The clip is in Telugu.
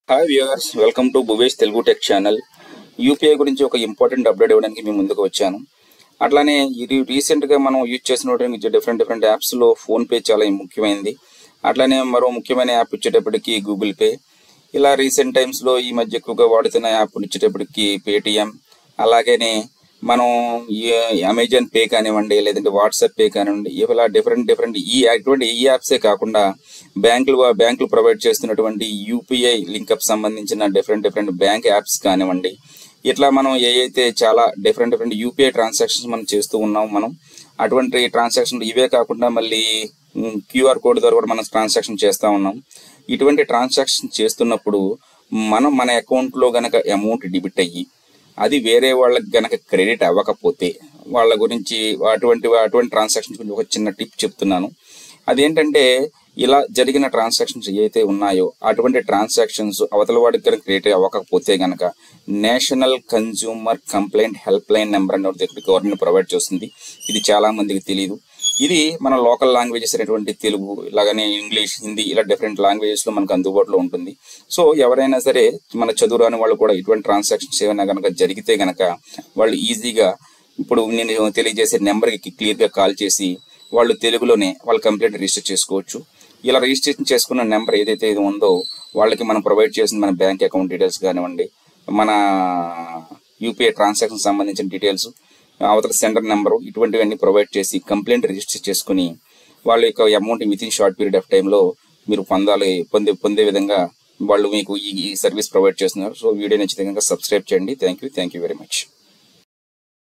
hi viewers welcome to Bhuvesh Telugu tech channel UPI గురించి ఒక ఇంపార్టెంట్ అప్డేట్ ఇవ్వడానికి మేము ముందుకు వచ్చాను అట్లానే ఇది రీసెంట్గా మనం యూజ్ చేసినటువంటి డిఫరెంట్ డిఫరెంట్ యాప్స్లో ఫోన్పే చాలా ముఖ్యమైనది అట్లానే మరో ముఖ్యమైన యాప్ వచ్చేటప్పటికి గూగుల్ పే ఇలా రీసెంట్ టైమ్స్లో ఈ మధ్య ఎక్కువగా వాడుతున్న యాప్ వచ్చేటప్పటికి పేటిఎం అలాగనే మనం ఈ అమెజాన్ పే కానివ్వండి లేదంటే వాట్సాప్ పే కానివ్వండి ఇలా డిఫరెంట్ డిఫరెంట్ ఈ అటువంటి ఈ యాప్సే కాకుండా బ్యాంకులు బ్యాంకులు ప్రొవైడ్ చేస్తున్నటువంటి యూపీఐ లింకప్ సంబంధించిన డిఫరెంట్ డిఫరెంట్ బ్యాంక్ యాప్స్ కానివ్వండి ఇట్లా మనం ఏ అయితే చాలా డిఫరెంట్ డిఫరెంట్ యూపీఐ ట్రాన్సాక్షన్స్ మనం చేస్తూ ఉన్నాం మనం అటువంటి ట్రాన్సాక్షన్ ఇవే కాకుండా మళ్ళీ క్యూఆర్ కోడ్ ద్వారా కూడా మనం ట్రాన్సాక్షన్ చేస్తూ ఉన్నాం ఇటువంటి ట్రాన్సాక్షన్ చేస్తున్నప్పుడు మనం మన అకౌంట్లో గనక అమౌంట్ డెబిట్ అయ్యి అది వేరే వాళ్ళకి గనక క్రెడిట్ అవ్వకపోతే వాళ్ళ గురించి అటువంటి అటువంటి ట్రాన్సాక్షన్స్ గురించి ఒక చిన్న టిప్ చెప్తున్నాను అదేంటంటే ఇలా జరిగిన ట్రాన్సాక్షన్స్ ఏవైతే ఉన్నాయో అటువంటి ట్రాన్సాక్షన్స్ అవతల వాడికి కనుక క్రియేట్ అవ్వకపోతే గనక national consumer complaint help line number అనేది ఒకటి గవర్నమెంట్ ప్రొవైడ్ చేస్తుంది ఇది చాలా మందికి తెలియదు ఇది మన లోకల్ లాంగ్వేజెస్ అనేటువంటి తెలుగు ఇలాగనే ఇంగ్లీష్ హిందీ ఇలా డిఫరెంట్ లాంగ్వేజెస్ లో మనకు అందుబాటులో ఉంటుంది సో ఎవరైనా సరే మన చదువు రాని వాళ్ళు కూడా ఇటువంటి ట్రాన్సాక్షన్స్ ఏమైనా కనుక జరిగితే గనక వాళ్ళు ఈజీగా ఇప్పుడు నేను తెలియజేసే నెంబర్కి క్లియర్గా కాల్ చేసి వాళ్ళు తెలుగులోనే వాళ్ళ కంప్లైంట్ రిజిస్టర్ చేసుకోవచ్చు ఇలా రిజిస్ట్రేషన్ చేసుకున్న నెంబర్ ఏదైతే ఇది ఉందో వాళ్ళకి మనం ప్రొవైడ్ చేసిన మన బ్యాంక్ అకౌంట్ డీటెయిల్స్ కానివ్వండి మన యూపీఐ ట్రాన్సాక్షన్ సంబంధించిన డీటెయిల్స్ అవతల సెంటర్ నెంబరు ఇటువంటివన్నీ ప్రొవైడ్ చేసి కంప్లైంట్ రిజిస్టర్ చేసుకుని వాళ్ళ యొక్క amount within short period of టైంలో మీరు పొందాలి పొందే పొందే విధంగా వాళ్ళు మీకు ఈ సర్వీస్ ప్రొవైడ్ చేస్తున్నారు సో వీడియో నచ్చితే కనుక సబ్స్క్రైబ్ చేయండి thank you thank you very much